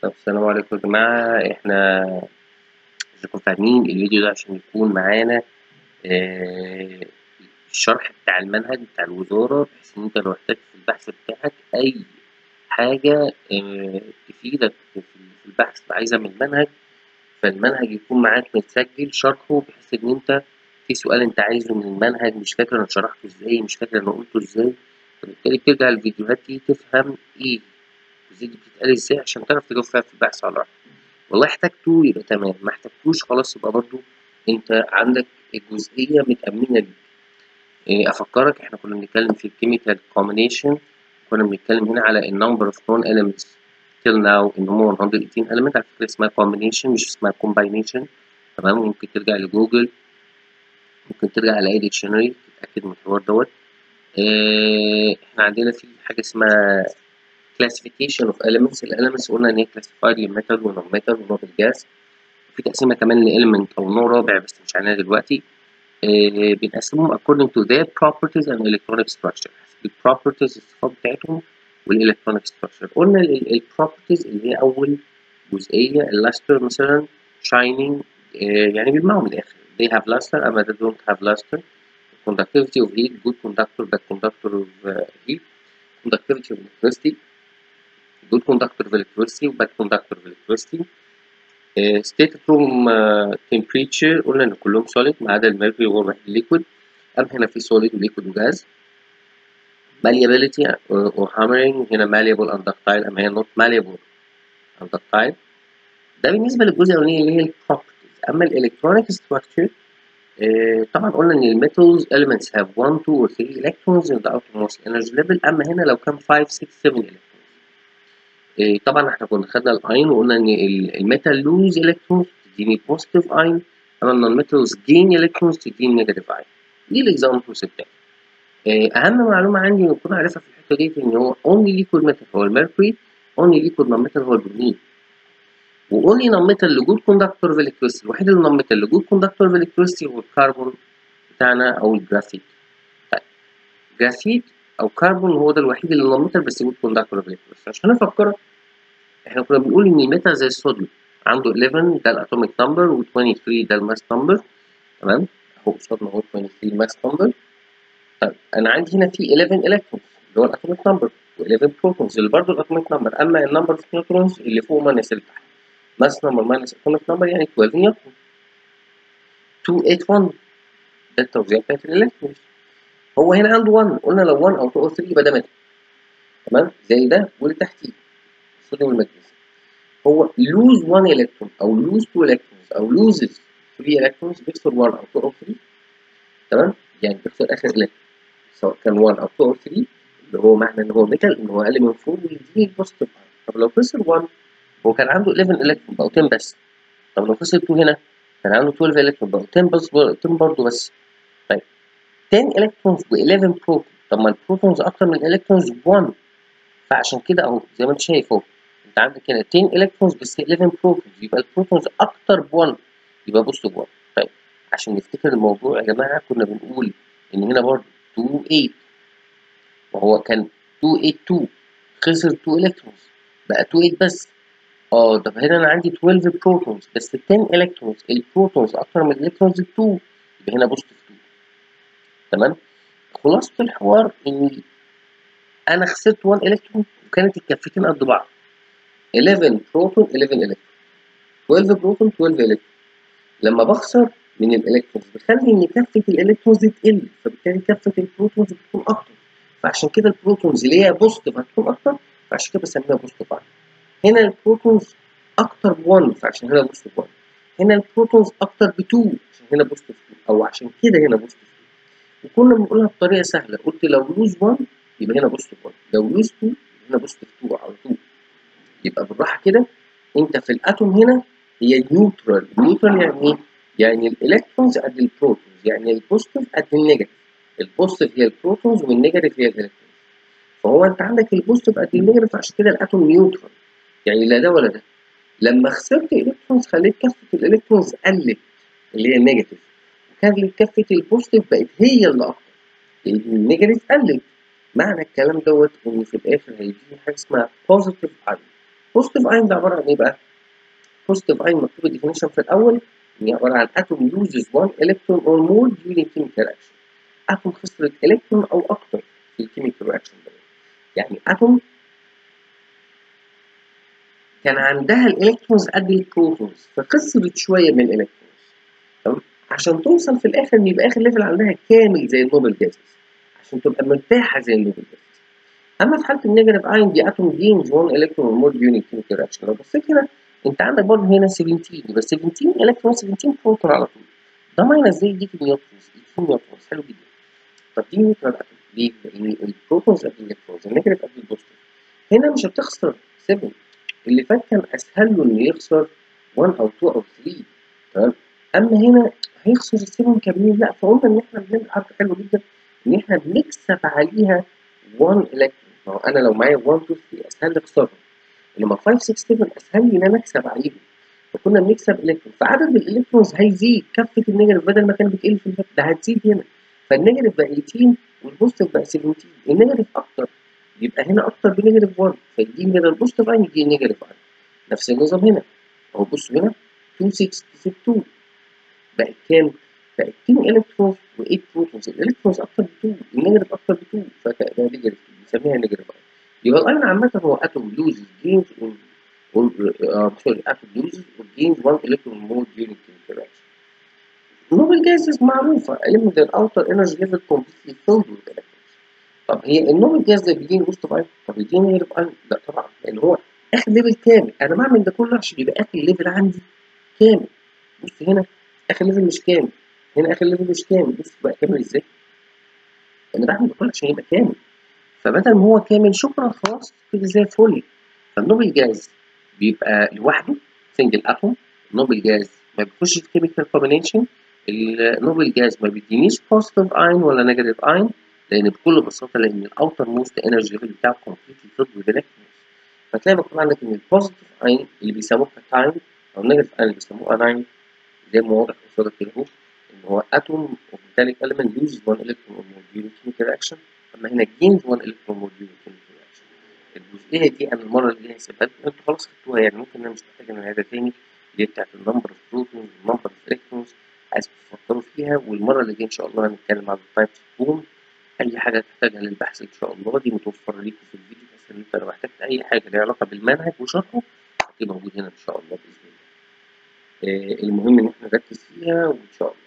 طب السلام عليكم يا جماعة احنا ازيكم فاهمين الفيديو ده عشان يكون معانا آه، الشرح بتاع المنهج بتاع الوزارة بحيث ان انت لو احتجت في البحث بتاعك اي حاجة آه، تفيدك في في البحث عايزة من المنهج فالمنهج يكون معاك متسجل شرحه بحيث ان انت في سؤال انت عايزه من المنهج مش فاكر انا شرحته ازاي مش فاكر انا قلته ازاي فبالتالي بترجع الفيديوهات دي تفهم ايه الجزئية دي بتتقال ازاي عشان تعرف تجاوب فيها في البحث على راحتك والله احتجته يبقى تمام ما احتجتوش خلاص يبقى برضو انت عندك الجزئية متأمنة ليك إيه، افكرك احنا كنا بنتكلم في الكيميكال كومبينيشن كنا بنتكلم هنا على النمبر اوف known elements till now ان هم 118 element على فكرة اسمها combination مش اسمها combination تمام ممكن ترجع لجوجل ممكن ترجع على اي ديكشنري تتأكد من الحوار دوت إيه، احنا عندنا في حاجة اسمها classification of elements الاليمنتس قلنا ان هي classified لميتال ونون ميتال ونوع الجاز في تقسيمة كمان لإيلمنت أو نوع رابع بس مش عنها دلوقتي آه بنقسمهم according to their properties and electronic structure ال properties الصفات بتاعتهم والelectronic structure قلنا ال properties اللي هي أول جزئية اللاستر مثلا shining آه يعني بيلمعوا من الآخر they have luster أما they don't have luster conductivity of heat good conductor bad conductor of uh, heat conductivity of electricity good conductor of electricity وbad conductor of electricity uh, stated room uh, temperature قلنا ان كلهم solid ما عدا الميركوري هو الوحيد liquid اما هنا في solid وliquid وجاز malleability uh, or hammering هنا malleable and ductile اما هي not malleable and ductile ده بالنسبة للجزء الأولاني اللي هي ال properties أما ال electronic structure uh, طبعا قلنا إن ال metals elements have 1 2 or 3 electrons in the outermost energy level أما هنا لو كان 5 6 7 electrons إيه طبعا احنا كنا خدنا الاين وقلنا ان الميتال لوز الكترونز تديني بوزيتيف اين اما ان الميتالز جين الكترونز تديني نيجاتيف اين دي الاكزامبلز بتاعتي إيه اهم معلومه عندي نكون عارفها في الحته دي ان هو اونلي ليكويد ميتال هو الميركوري اونلي ليكويد نون ميتال هو البرومين واونلي نون ميتال لجود كوندكتور في الكتريستي الوحيد اللي نون ميتال لجود كوندكتور في الكتريستي هو الكربون بتاعنا او الجرافيت طيب جرافيت او كربون هو ده الوحيد اللي نون ميتال بس جود كوندكتور في الكتريستي عشان افكرك احنا كنا بنقول ان الميتال زي الصوديوم عنده 11 ده الاتوميك نمبر و23 ده الماس نمبر تمام اهو قصادنا اهو 23 ماس نمبر طيب انا عندي هنا في 11 الكترونز اللي هو الاتوميك نمبر و11 بروتونز اللي برضه الاتوميك نمبر اما النمبر اوف نيوترونز اللي فوق ماينس اللي تحت ماس نمبر ماينس اتوميك نمبر يعني 12 نيوترون 281 ده التوزيع بتاعت الالكترونز هو هنا عنده 1 قلنا لو 1 او 2 او 3 يبقى ده ميتال تمام زي ده واللي تحتيه الصوديوم والمغنيسيوم هو lose 1 electron او lose 2 electrons او loses 3 electrons بيخسر 1 او 2 او 3 تمام يعني بيخسر اخر electron سواء كان 1 او 2 او 3 اللي هو معنى ان هو ميتال ان هو اقل من 4 ويديني بوزيتيف طب لو خسر 1 هو كان عنده 11 electron بقوا 10 بس طب لو خسر 2 هنا كان عنده 12 electron بقوا 10 بس 10 برضه بس طيب 10 electrons و 11 بروتون طب ما البروتونز اكتر من الالكترونز ب 1 فعشان كده اهو زي ما انت شايف اهو انت عندك هنا 10 الكترونز بس 11 بروتونز يبقى البروتونز اكتر ب 1 يبقى بص ب 1 طيب عشان نفتكر الموضوع يا جماعه كنا بنقول ان هنا برضه 2 8 وهو كان 2 8 2 خسر 2 الكترونز بقى 2 8 بس اه طب هنا انا عندي 12 بروتونز بس 10 الكترونز البروتونز اكتر من الالكترونز 2 يبقى هنا بوزيتيف 2 تمام خلاصه الحوار ان انا خسرت 1 الكترون وكانت الكفتين قد بعض 11 بروتون 11 الكترون 12 بروتون 12 الكترون لما بخسر من الالكترونز بخلي ان كفه الالكترونز دي تقل فبالتالي كفه البروتونز بتكون اكتر فعشان كده البروتونز اللي هي بوزيتيف هتكون اكتر فعشان كده بسميها بوزيتيف هنا البروتونز اكتر ب 1 فعشان هنا بوزيتيف 1 هنا البروتونز اكتر ب 2 عشان هنا بوزيتيف 2 او عشان كده هنا بوزيتيف 2 وكنا بنقولها بطريقه سهله قلت لو لوز 1 يبقى هنا بوزيتيف 1 لو لوز 2 يبقى هنا بوزيتيف 2 على طول يبقى بالراحه كده انت في الاتوم هنا هي نيوترال نيوترال يعني ايه يعني الالكترونز قد البروتونز يعني البوزيتيف قد النيجاتيف البوزيتيف هي البروتونز والنيجاتيف هي الالكترونز فهو انت عندك البوزيتيف قد النيجاتيف عشان كده الاتوم نيوترال يعني لا ده ولا ده لما خسرت الكترونز خليت كفه الالكترونز قلت اللي هي النيجاتيف وكانت كفه البوزيتيف بقت هي اللي اكتر النيجاتيف قلت معنى الكلام دوت ان في الاخر هيديني حاجه اسمها بوزيتيف ايون بوزيتيف ايون ده عباره عن ايه بقى؟ بوزيتيف ايون مكتوب الديفينيشن في الاول ان هي عباره عن اتوم يوزز 1 الكترون اور مور during chemical reaction اتوم خسرت الكترون او اكتر في الكيميكال رياكشن ده يعني اتوم كان عندها الالكترونز قد البروتونز فخسرت شويه من الالكترونز تمام عشان توصل في الاخر ان يبقى اخر ليفل عندها كامل زي النوبل جازز عشان تبقى مرتاحه زي النوبل جازز اما في حاله النيجاتيف ايون دي اتوم جينز 1 الكترون مور يونيك كيميكال رياكشن لو بصيت هنا انت عندك برضه هنا 17 يبقى 17 الكترون 17 بروتون على طول ده ماينس زي دي نيوترونز 2 نيوترونز حلو جدا طب دي نيوترال اتوم ليه؟ لان البروتونز قد الالكترونز النيجاتيف قد البوزيتيف هنا مش هتخسر 7 اللي فات كان اسهل له انه يخسر 1 او 2 او 3 تمام اما هنا هيخسر ال 7 كاملين لا فقلنا ان احنا بنعمل حركه حلوه جدا ان احنا بنكسب عليها 1 الكترون ما هو انا لو معايا 1 2 3 اسهل لي اخسرهم انما 5 6 7 اسهل لي ان انا اكسب عليهم فكنا بنكسب الكترون فعدد الالكترونز هيزيد كفه النيجاتيف بدل ما كان بتقل في الفات ده هتزيد هنا فالنيجاتيف بقى 18 والبوزيتيف بقى 17 النيجاتيف اكتر يبقى هنا اكتر بنيجاتيف 1 فيديني بدل البوزيتيف ايون يديني نيجاتيف ايون نفس النظام هنا اهو بصوا هنا 2 6 تسيب 2 بقت كام؟ بقت 10 الكترونز و8 بروتونز الالكترونز اكتر ب 2 النيجاتيف اكتر ب 2 فده نيجاتيف بنسميها نيجاتيف ايون يبقى الايون عامة هو اتوم لوزز جينز سوري اتوم لوزز والجينز 1 الكترون مور during chemical reaction النوبل جازز معروفة element their outer energy level completely filled with electrons طب هي النوبل جاز ده بيديني بوزيتيف ايون طب يديني نيجاتيف ايون لا طبعا لان هو اخر ليفل كامل انا بعمل ده كله عشان يبقى اخر ليفل عندي كامل بص هنا اخر ليفل مش كامل هنا اخر ليفل مش كامل بص بقى كامل ازاي انا بعمل ده كله عشان يبقى كامل فبدل ما هو كامل شكرا خلاص كده زي الفل فالنوبل جاز بيبقى لوحده سنجل اتوم النوبل جاز ما بيخشش في كيميكال كومبينيشن النوبل جاز ما بيدينيش بوزيتيف ايون ولا نيجاتيف ايون لان بكل بساطه لان الاوتر موست انرجي ليفل بتاعه كومبليتلي فيلد وذ الكترونز فتلاقي مكتوب عندك ان البوزيتيف ايون اللي بيسموه كاتايون او النيجاتيف ايون اللي بيسموه انايون زي ما واضح قصادك كده اهو ان هو اتوم اوف metallic element loses one electron or more during chemical reaction اما هنا gains one electron more during chemical reaction الجزئيه دي انا المره اللي جايه هسيبها لكم انتوا خلاص خدتوها يعني ممكن انا مش محتاج ان اعيدها تاني اللي هي بتاعت النمبر اوف بروتونز والنمبر اوف الكترونز عايز تفكروا فيها والمره اللي جايه ان شاء الله هنتكلم عن التايبس بوم اي حاجه تحتاجها للبحث ان شاء الله دي متوفره ليكم في الفيديو بس ان انت لو احتجت اي حاجه ليها علاقه بالمنهج وشرحه هتبقى موجود هنا ان شاء الله باذن الله آه المهم ان احنا نركز فيها وان شاء الله